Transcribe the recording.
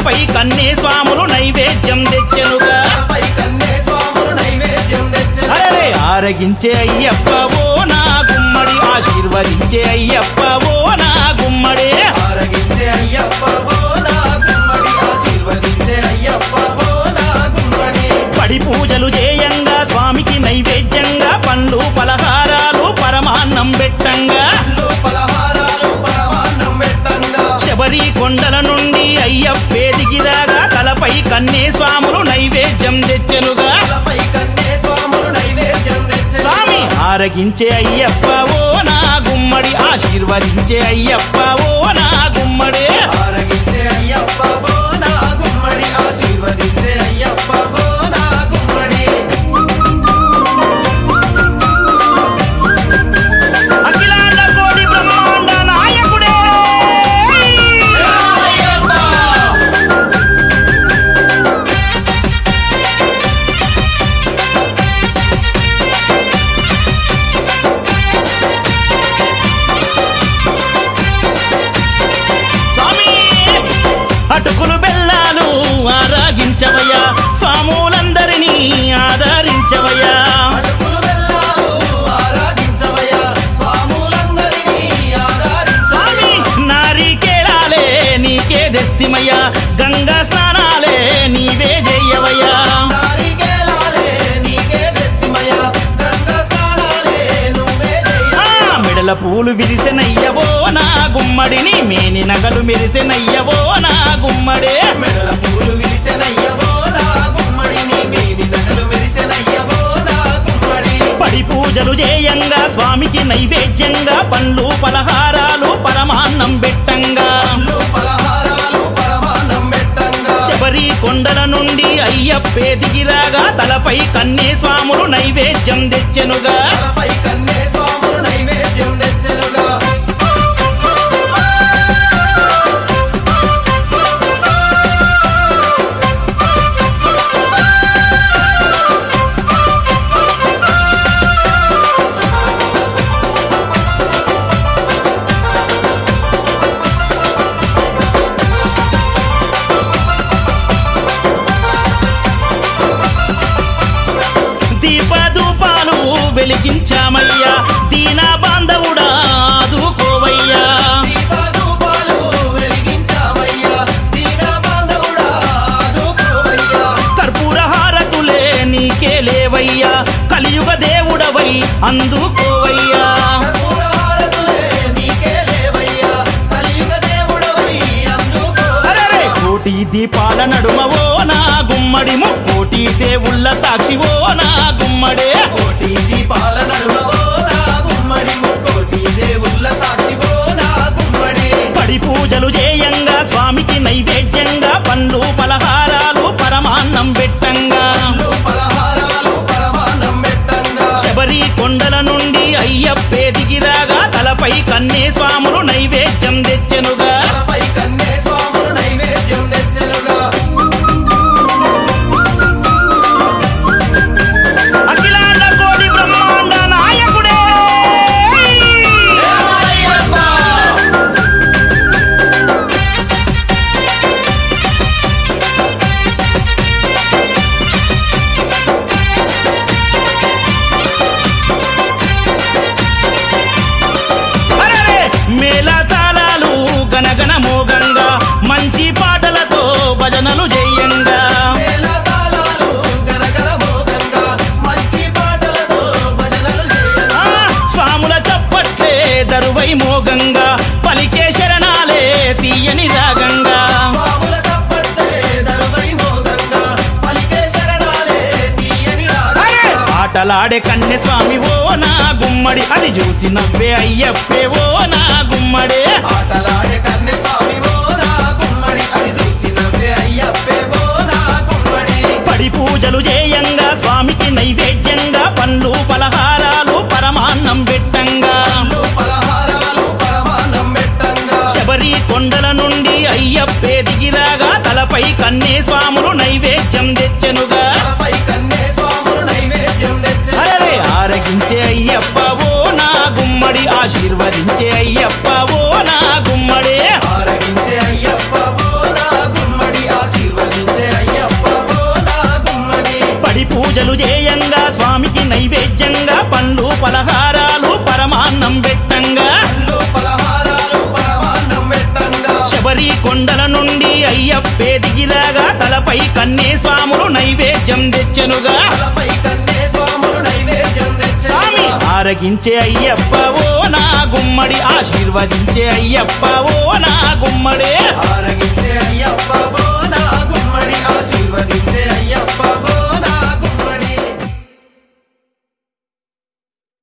తలపై కన్నే స్వాములు నైవేద్యం తెచ్చెనుగా పై కన్నే స్వాములు నైవేద్యం తెచ్చెను. అరే ఆరగించే అయ్యప్ప ఓ నా గుమ్మడి ఆశీర్వదించే అయ్యప్ప ఓ నా గుమ్మడే ఆరగించే అయ్యప్ప ఓ నా గుమ్మడి ఆశీర్వదించే అయ్యప్ప ఓ నా గుమ్మడి పడి పూజలు చేయంగా స్వామికి నైవేద్యంగా పండ్లు పలహారాలు పరమాన్నం పెట్టంగా పండ్లు, పలహారాలు పరమాన్నం పెట్టంగా శబరి కొండల నుండి అయ్యప్పే దిగిరాగా తలపై కన్నే స్వాములు నైవేద్యం తెచ్చెనుగా తలపై కన్నే స్వాములు నైవేద్యం తెచ్చెను. స్వామి ఆరగించే అయ్యప్ప ఓ నా గుమ్మడి ఆశీర్వదించే అయ్యప్ప ఓ నా గుమ్మడే ఆరగించే అయ్యప్ప ఓ నా గుమ్మడి ఆశీర్వదించే అయ్యప్ప ఓ నా గుమ్మడి అఖిలాండ కోటి బ్రహ్మాండ నాయకుడే స్వామి అటుకులు బెల్లాలు ఆరాగించవయ్యా స్వాములందరినీ ఆదరించవయ్యా అడుగులు వెళ్ళాలు ఆరాధించవయ్యా స్వాములందరినీ స్వామి ఆరాధించవయ్యా నారికేలాలే నీకే దెస్తిమయ్యా గంగా స్నానాలే నీవే చెయ్యవయ్యా నారికేలాలే నీకే దెస్తిమయ్యా గంగా స్నానాలే నువ్వే ఆ, చెయ్యా మెడల పూలు విరిసెనయ్యవో నా గుమ్మడిని మేని నగలు మెరిసెనయ్యవో నా గుమ్మడే మెడల పూలు విరిసెనయ్యవో నా గుమ్మడి నీ మీది నగలు విరిసెనయ్యవో నా గుమ్మడి పడి పూజలు చేయంగా స్వామికి నైవేద్యంగా పండ్లు పలహారాలు పరమాన్నం పెట్టంగా పండ్లు, పలహారాలు పరమాన్నం పెట్టంగా శబరి కొండల నుండి అయ్యప్పే దిగిరాగా తలపై కన్నే స్వాములు నైవేద్యం తెచ్చెనుగా తలపై కన్నే స్వాములు నైవేద్యం తెచ్చెనుగా దీపధూపాలు వెలిగించామయ్యా దీన బాంధవుడా ఆదుకోవయ్యా దీపధూపాలు వెలిగించావయ్యా దీన బాంధవుడా ఆదుకోవయ్యా కర్పూర హారతులే నీకే లేవయ్యా కలియుగ దేవుడవై అందుకోవయ్యా కర్పూరహారతులే నీకే లేవయ్యా కలియుగ దేవుడవై అందుకో అరెరే కోటి దీపాల నడుమవో నా గుమ్మడి కోటి దేవుళ్ళ సాక్షివో నా గుమ్మడే కోటి దీపాల నడుమవో నా గుమ్మడి ముక్కోటి దేవుళ్ళ సాక్షివో నా గుమ్మడి పడి పూజలు చేయంగా స్వామికి నైవేద్యంగా పండ్లు పలహారాలు పరమాన్నం పెట్టంగా పండ్లు, పలహారాలు పరమాన్నం పెట్టంగా శబరి కొండల నుండి అయ్యప్పే దిగిరాగా తలపై కన్నే స్వాములు నైవేద్యం తెచ్చెనుగా తలపై కన్నే స్వాములు నైవేద్యం తెచ్చెనుగా అఖిలాండ కోటి బ్రహ్మాండ నాయకుడే అరెరే! మేళ తాళాలు గనగన మోగంగా మంచి పాటలతో భజనలు చేయంగా మేళతాళాలు గరగర మోగంగా మంచి పాటలతో భజనలు చేయంగా ఆ, స్వాముల చప్పట్లే దరువై మోగంగా పలికే శరణాలే తీయని రాగంగా స్వాముల తప్పట్టే దరువై మోగంగా పలికే శరణాలే తీయని అరే! రాగంగా ఆటలాడే కన్నె స్వామి ఓ నా గుమ్మడి అది చూసి నవ్వే అయ్యప్పే ఓ నా గుమ్మడే ఆటలాడే కన్నె స్వామి ఓ నా గుమ్మడి అది చూసి నవ్వే అయ్యప్పే ఓ నా గుమ్మడి పడి పూజలు చేయంగా స్వామికి నైవేద్యంగా పండ్లు పలహారాలు పరమాన్నం పెట్టంగా పండ్లు, పలహారాలు పరమాన్నం పెట్టంగా శబరి కొండల నుండి అయ్యప్పే దిగిరాగా తలపై కన్నే స్వాములు నైవేద్యం తెచ్చెనుగా తలపై కన్నే స్వాములు నైవేద్యం తెచ్చెను అరే ఆరగించే అయ్యప్ప ఓ నా గుమ్మడి ఆశీర్వదించే అయ్యప్ప ఓ నా గుమ్మడే ఆరగించే అయ్యప్ప ఓ నా గుమ్మడి పేదిగిలాగా తలపై కన్నే స్వాములు నైవేద్యం తెచ్చెనుగా తలపై కన్నే స్వాములు నైవేద్యం స్వామి తెచ్చెనుగా. ఆరగించే అయ్యప్ప ఓ నా గుమ్మడి ఆశీర్వదించే అయ్యప్ప ఓ నా గుమ్మడే ఆరగించే అయ్యప్ప